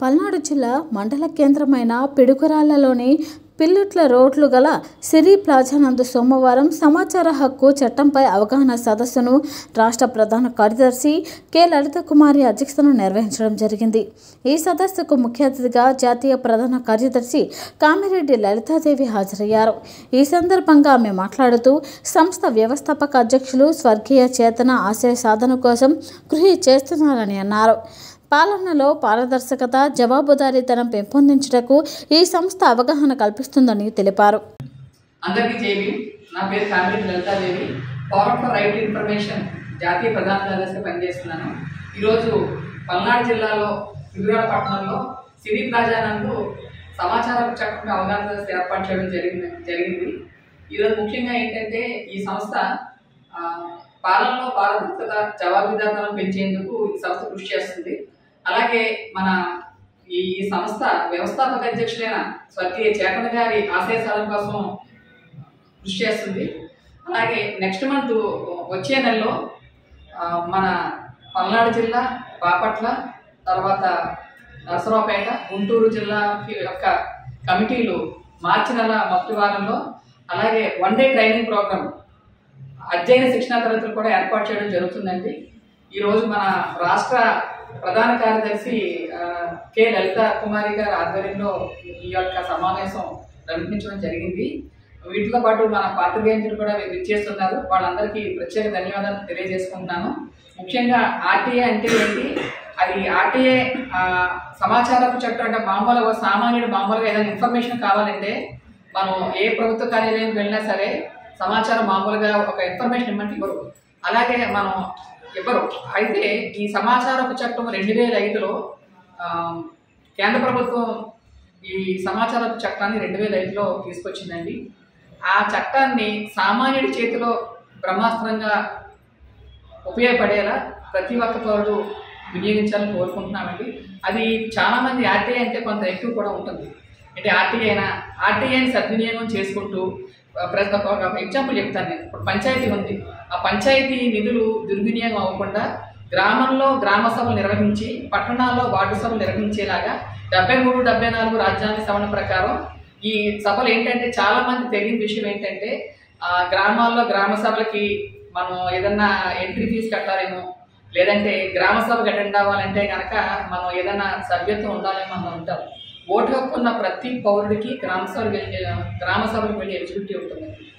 పల్నాడు జిల్లా మండల కేంద్రమైన పిడుగురాళ్లలోని పిల్లుట్ల రోడ్లు గల సిరి ప్లాజా నందు సోమవారం సమాచార హక్కు చట్టంపై అవగాహన సదస్సును రాష్ట్ర ప్రధాన కార్యదర్శి కె లలిత కుమారి అధ్యక్షతన నిర్వహించడం జరిగింది ఈ సదస్సుకు ముఖ్య అతిథిగా జాతీయ ప్రధాన కార్యదర్శి కామిరెడ్డి లలితాదేవి హాజరయ్యారు ఈ సందర్భంగా ఆమె మాట్లాడుతూ సంస్థ వ్యవస్థాపక అధ్యక్షులు స్వర్గీయ చేతన ఆశయ సాధన కోసం కృషి చేస్తున్నారని అన్నారు పాలనలో పారదర్శకత జవాబుదారీతనం పెంపొందించుటకు ఈ సంస్థ అవగాహన కల్పిస్తుందని తెలిపారు అందరికీ జేబీ నా పేరు Kamireddy Lalithadevi power for right information జాతీయ ప్రధాన కార్యదర్శిగా పనిచేస్తున్నాను ఈరోజు పల్నాడు జిల్లాలో పిడుగురాల పట్టణంలో సిరి ప్లాజా నందు సమాచార చట్టంపై అవగాహన సదస్సు ఏర్పాటు చేయడం జరిగింది జరిగింది ఈరోజు ముఖ్యంగా ఏంటంటే ఈ సంస్థ ఆ, పాలనలో పారదర్శకత జవాబుదారితనం పెంచేందుకు ఈ సంస్థ కృషి చేస్తుంది అలాగే మన ఈ సంస్థ వ్యవస్థాపక అధ్యక్షులైన స్వర్గీయ చేతన గారి ఆశయ సాధన కోసం కృషి చేస్తుంది అలాగే నెక్స్ట్ మంత్ వచ్చే నెలలో ఆ, మన పల్నాడు జిల్లా బాపట్ల తర్వాత నరసరావుపేట గుంటూరు జిల్లా యొక్క కమిటీలు మార్చి నెల మొదటి వారంలో అలాగే వన్ డే ట్రైనింగ్ ప్రోగ్రామ్ అధ్యయన శిక్షణా తరగతులు కూడా ఏర్పాటు చేయడం జరుగుతుందండి ఈరోజు మన రాష్ట్ర ప్రధాన కార్యదర్శి ఆ, కె లలిత కుమారి గారి ఆధ్వర్యంలో ఈ యొక్క సమావేశం నిర్వహించడం జరిగింది వీటితో పాటు మన పాత్రికేయులు కూడా విచ్చేస్తున్నారు వాళ్ళందరికీ ప్రత్యేక ధన్యవాదాలు తెలియజేసుకుంటున్నాను ముఖ్యంగా ఆర్టీఏ అంటే ఏంటి అది ఆర్టీఏ ఆ, సమాచారపు చట్టం అంటే మామూలుగా సామాన్యుడు మామూలుగా ఏదైనా ఇన్ఫర్మేషన్ కావాలంటే మనం ఏ ప్రభుత్వ కార్యాలయానికి వెళ్ళినా సరే సమాచారం మామూలుగా ఒక ఇన్ఫర్మేషన్ ఇవ్వమంటే ఇవ్వరు అలాగే మనం ఇవ్వరు అయితే ఈ సమాచారపు చట్టం రెండు వేల ఐదులో కేంద్ర ప్రభుత్వం ఈ సమాచారపు చట్టాన్ని రెండు వేల ఐదులో తీసుకొచ్చిందండి ఆ చట్టాన్ని సామాన్యుడి చేతిలో బ్రహ్మాస్త్రంగా ఉపయోగపడేలా ప్రతి ఒక్క పౌరుడు వినియోగించాలని కోరుకుంటున్నామండి అది చాలామంది ఆర్టీఐ అంటే కొంత ఎక్కువ కూడా ఉంటుంది అంటే ఆర్టీఐ అయినా ఆర్టీఐని సద్వినియోగం చేసుకుంటూ ఆ, ప్రతి ఒక్క ఒక ఎగ్జాంపుల్ చెప్తాను నేను ఇప్పుడు పంచాయతీ ఉంది ఆ పంచాయతీ నిధులు దుర్వినియోగం అవ్వకుండా గ్రామంలో గ్రామ సభలు నిర్వహించి పట్టణాల్లో వార్డు సభలు నిర్వహించేలాగా డెబ్బై మూడు డెబ్బై నాలుగు రాజ్యాంగ సవరణ ప్రకారం ఈ సభలు ఏంటంటే చాలా మంది తెలియని విషయం ఏంటంటే ఆ, గ్రామాల్లో గ్రామ సభలకి మనం ఏదన్నా ఎంట్రీ ఫీజు కట్టాలేమో లేదంటే గ్రామ సభకు అటెండ్ అవ్వాలంటే కనుక మనం ఏదైనా సభ్యత్వం ఉండాలని మనం ఉంటాం ఓటు హక్కు ఉన్న ప్రతి పౌరుడికి గ్రామ సభకు వెళ్ళే గ్రామ సభలకు వెళ్ళే ఎలిజిబిలిటీ ఉంటుంది